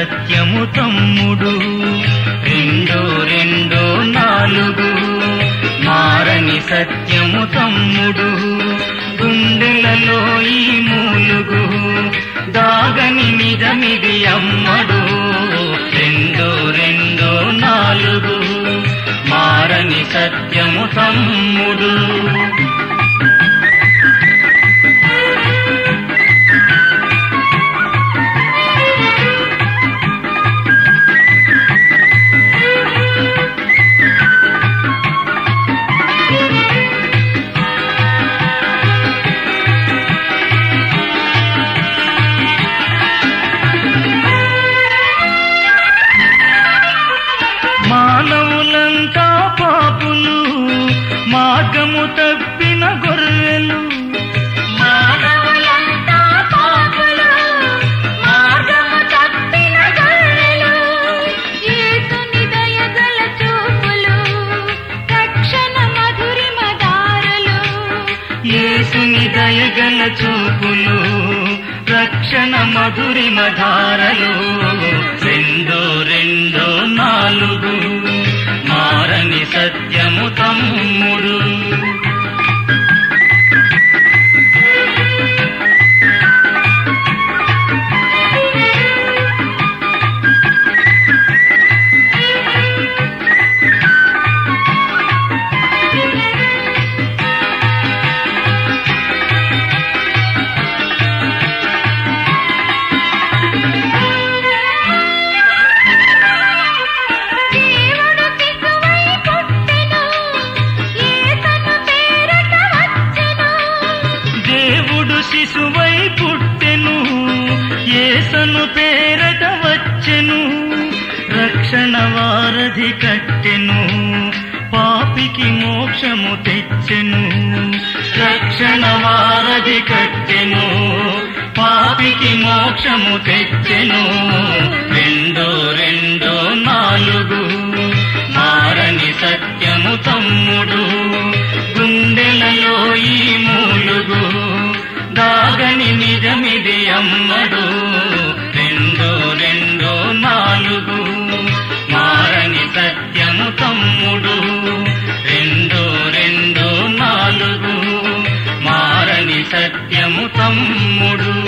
సత్యము తమ్ముడు రెండు రెండు నాలుగు మారని సత్యము తమ్ముడు గుండెలలో ఈ మూలుగు దాగని నిజమిది అమ్మడు రెండు రెండు నాలుగు మారని సత్యము తమ్ముడు మానవులంతా పాపులు మార్గము తప్పిన గొర్రెలు మానవులంతా పాపులు, మార్గము తప్పిన గొర్రెలు. యేసుని దయగల చూపులు, రక్షణ మధురిమ దారులు. యేసుని దయగల చూపులు రక్షణ మధురిమ ధారలు రెండో రెండో నాలుగు మారని సత్యము తమ్ముడు దేవుడు శిశువై పుట్టెను, యేసను పేరట వచ్చెను. దేవుడు శిశువై పుట్టెను ఏసను పేరట వచ్చెను రక్షణ వారధి కట్టెను పాపికి మోక్షము తెచ్చెను రక్షణ వారధి కట్టెను పాపికి మోక్షము తెచ్చెను రెండో రెండో నాలుగు మారని సత్యము తమ్ముడు గుండెలలో ఈ మూలుగు దాగని నిజమిది అమ్మడు రెండో రెండో నాలుగు మారని సత్యము తమ్ముడు రెండో రెండో నాలుగు మారని సత్యము తమ్ముడు